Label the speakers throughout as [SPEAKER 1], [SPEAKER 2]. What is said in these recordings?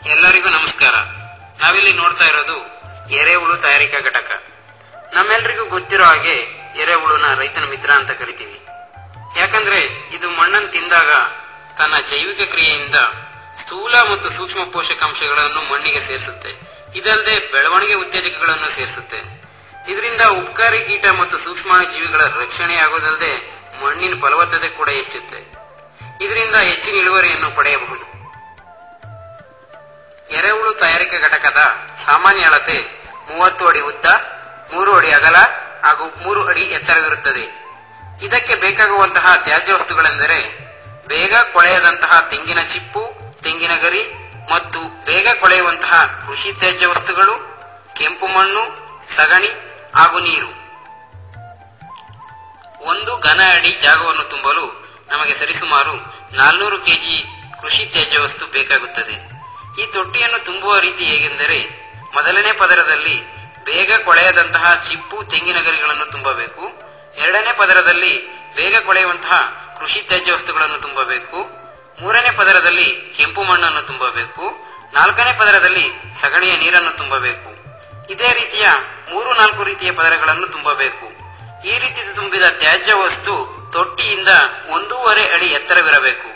[SPEAKER 1] ಎಲ್ಲರಿಗೂ ನಮಸ್ಕಾರ ನಾವಿಲ್ಲಿ ನೋಡ್ತಾ ಇರೋದು ಎರೆಹುಳು ತಯಾರಿಕಾ ಘಟಕ ನಮ್ಮೆಲ್ರಿಗೂ ಗೊತ್ತಿರೋ ಹಾಗೆ ಎರೆಹುಳುನ ರೈತನ ಮಿತ್ರ ಅಂತ ಕರಿತೀವಿ ಯಾಕಂದ್ರೆ ಇದು ಮಣ್ಣನ್ನು ತಿಂದಾಗ ತನ್ನ ಜೈವಿಕ ಕ್ರಿಯೆಯಿಂದ ಸ್ಥೂಲ ಮತ್ತು ಸೂಕ್ಷ್ಮ ಪೋಷಕಾಂಶಗಳನ್ನು ಮಣ್ಣಿಗೆ ಸೇರಿಸುತ್ತೆ ಇದಲ್ಲದೆ ಬೆಳವಣಿಗೆ ಉತ್ತೇಜಕಗಳನ್ನು ಸೇರಿಸುತ್ತೆ ಇದರಿಂದ ಉಪಕಾರಿ ಕೀಟ ಮತ್ತು ಸೂಕ್ಷ್ಮ ಜೀವಿಗಳ ರಕ್ಷಣೆಯಾಗೋದಲ್ಲದೆ ಮಣ್ಣಿನ ಫಲವತ್ತತೆ ಕೂಡ ಹೆಚ್ಚುತ್ತೆ ಇದರಿಂದ ಹೆಚ್ಚಿನ ಇಳುವರಿಯನ್ನು ಪಡೆಯಬಹುದು ಎರೆಹುಳು ತಯಾರಿಕಾ ಘಟಕದ ಸಾಮಾನ್ಯ ಅಳತೆ ಮೂವತ್ತು ಅಡಿ ಉದ್ದ ಮೂರು ಅಡಿ ಅಗಲ ಹಾಗೂ ಮೂರು ಅಡಿ ಎತ್ತರವಿರುತ್ತದೆ ಇದಕ್ಕೆ ಬೇಕಾಗುವಂತಹ ತ್ಯಾಜ್ಯ ವಸ್ತುಗಳೆಂದರೆ ಬೇಗ ಕೊಳೆಯದಂತಹ ತೆಂಗಿನ ಚಿಪ್ಪು ತೆಂಗಿನ ಗರಿ ಮತ್ತು ಬೇಗ ಕೊಳೆಯುವಂತಹ ಕೃಷಿ ತ್ಯಾಜ್ಯ ವಸ್ತುಗಳು ಕೆಂಪು ಮಣ್ಣು ಸಗಣಿ ಹಾಗೂ ನೀರು ಒಂದು ಘನ ಅಡಿ ಜಾಗವನ್ನು ತುಂಬಲು ನಮಗೆ ಸರಿಸುಮಾರು ನಾಲ್ನೂರು ಕೆಜಿ ಕೃಷಿ ತ್ಯಾಜ್ಯ ವಸ್ತು ಬೇಕಾಗುತ್ತದೆ ಈ ತೊಟ್ಟಿಯನ್ನು ತುಂಬುವ ರೀತಿ ಹೇಗೆಂದರೆ ಮೊದಲನೇ ಪದರದಲ್ಲಿ ಬೇಗ ಕೊಳೆಯದಂತಹ ಚಿಪ್ಪು ತೆಂಗಿನ ಗರಿಗಳನ್ನು ತುಂಬಬೇಕು ಎರಡನೇ ಪದರದಲ್ಲಿ ಬೇಗ ಕೊಳೆಯುವಂತಹ ಕೃಷಿ ತ್ಯಾಜ್ಯ ವಸ್ತುಗಳನ್ನು ತುಂಬಬೇಕು ಮೂರನೇ ಪದರದಲ್ಲಿ ಕೆಂಪು ಮಣ್ಣನ್ನು ತುಂಬಬೇಕು ನಾಲ್ಕನೇ ಪದರದಲ್ಲಿ ಸಗಣಿಯ ನೀರನ್ನು ತುಂಬಬೇಕು ಇದೇ ರೀತಿಯ ಮೂರು ನಾಲ್ಕು ರೀತಿಯ ಪದರಗಳನ್ನು ತುಂಬಬೇಕು ಈ ರೀತಿ ತುಂಬಿದ ತ್ಯಾಜ್ಯ ವಸ್ತು ತೊಟ್ಟಿಯಿಂದ ಒಂದೂವರೆ ಅಡಿ ಎತ್ತರವಿರಬೇಕು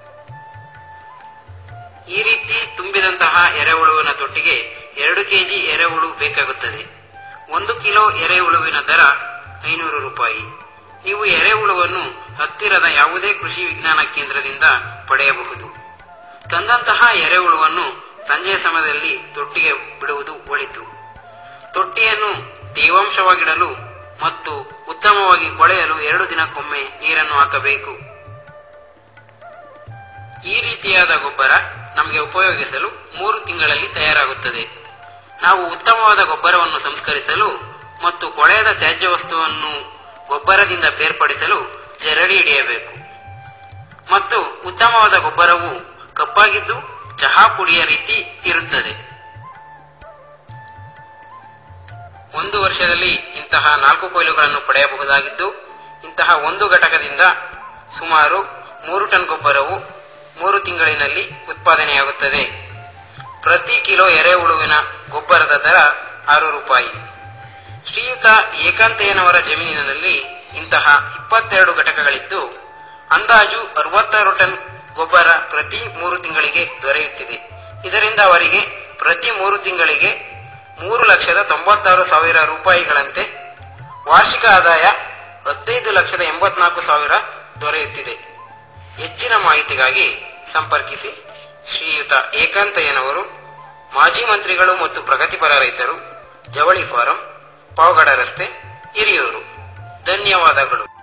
[SPEAKER 1] ಈ ರೀತಿ ತುಂಬಿದಂತಹ ಎರೆಹುಳುವಿನ ತೊಟ್ಟಿಗೆ ಎರಡು ಕೆಜಿ ಎರೆಹುಳು ಬೇಕಾಗುತ್ತದೆ ಒಂದು ಕಿಲೋ ಎರೆಹುಳುವಿನ ದರ ಐನೂರು ರೂಪಾಯಿ ನೀವು ಎರೆಹುಳುವನ್ನು ಹತ್ತಿರದ ಯಾವುದೇ ಕೃಷಿ ವಿಜ್ಞಾನ ಕೇಂದ್ರದಿಂದ ಪಡೆಯಬಹುದು ತಂದಂತಹ ಎರೆಹುಳುವನ್ನು ಸಂಜೆಯ ಸಮಯದಲ್ಲಿ ತೊಟ್ಟಿಗೆ ಬಿಡುವುದು ಒಳಿತು ತೊಟ್ಟಿಯನ್ನು ತೇವಾಂಶವಾಗಿಡಲು ಮತ್ತು ಉತ್ತಮವಾಗಿ ಕೊಳೆಯಲು ಎರಡು ದಿನಕ್ಕೊಮ್ಮೆ ನೀರನ್ನು ಹಾಕಬೇಕು ಈ ರೀತಿಯಾದ ಗೊಬ್ಬರ ನಮಗೆ ಉಪಯೋಗಿಸಲು ಮೂರು ತಿಂಗಳಲ್ಲಿ ತಯಾರಾಗುತ್ತದೆ ನಾವು ಉತ್ತಮವಾದ ಗೊಬ್ಬರವನ್ನು ಸಂಸ್ಕರಿಸಲು ಮತ್ತು ಕೊಳೆಯದ ತ್ಯಾಜ್ಯ ವಸ್ತುವನ್ನು ಗೊಬ್ಬರದಿಂದ ಬೇರ್ಪಡಿಸಲು ಜರಡಿ ಹಿಡಿಯಬೇಕು ಮತ್ತು ಉತ್ತಮವಾದ ಗೊಬ್ಬರವು ಕಪ್ಪಾಗಿದ್ದು ಚಹಾ ಪುಡಿಯ ರೀತಿ ಇರುತ್ತದೆ ಒಂದು ವರ್ಷದಲ್ಲಿ ಇಂತಹ ನಾಲ್ಕು ಕೊಯ್ಲುಗಳನ್ನು ಪಡೆಯಬಹುದಾಗಿದ್ದು ಇಂತಹ ಒಂದು ಘಟಕದಿಂದ ಸುಮಾರು ಮೂರು ಟನ್ ಗೊಬ್ಬರವು ಮೂರು ತಿಂಗಳಿನಲ್ಲಿ ಉತ್ಪಾದನೆಯಾಗುತ್ತದೆ ಪ್ರತಿ ಕಿಲೋ ಎರೆಹುಳುವಿನ ಗೊಬ್ಬರದ ದರ ಆರು ರೂಪಾಯಿ ಶ್ರೀಯುತ ಏಕಾಂತಯ್ಯನವರ ಜಮೀನಿನಲ್ಲಿ ಇಂತಹ ಇಪ್ಪತ್ತೆರಡು ಘಟಕಗಳಿದ್ದು ಅಂದಾಜು ಅರವತ್ತಾರು ಟನ್ ಗೊಬ್ಬರ ಪ್ರತಿ ಮೂರು ತಿಂಗಳಿಗೆ ದೊರೆಯುತ್ತಿದೆ ಇದರಿಂದ ಅವರಿಗೆ ಪ್ರತಿ ಮೂರು ತಿಂಗಳಿಗೆ ಮೂರು ಲಕ್ಷದ ತೊಂಬತ್ತಾರು ಸಾವಿರ ರೂಪಾಯಿಗಳಂತೆ ವಾರ್ಷಿಕ ಆದಾಯ ಹದಿನೈದು ಲಕ್ಷದ ಎಂಬತ್ನಾಲ್ಕು ಸಾವಿರ ದೊರೆಯುತ್ತಿದೆ ಹೆಚ್ಚಿನ ಮಾಹಿತಿಗಾಗಿ ಸಂಪರ್ಕಿಸಿ ಶ್ರೀಯುತ ಏಕಾಂತಯ್ಯನವರು ಮಾಜಿ ಮಂತ್ರಿಗಳು ಮತ್ತು ಪ್ರಗತಿಪರ ರೈತರು ಜವಳಿ ಫಾರಂ ಪಾವಗಡ ರಸ್ತೆ ಹಿರಿಯೂರು ಧನ್ಯವಾದಗಳು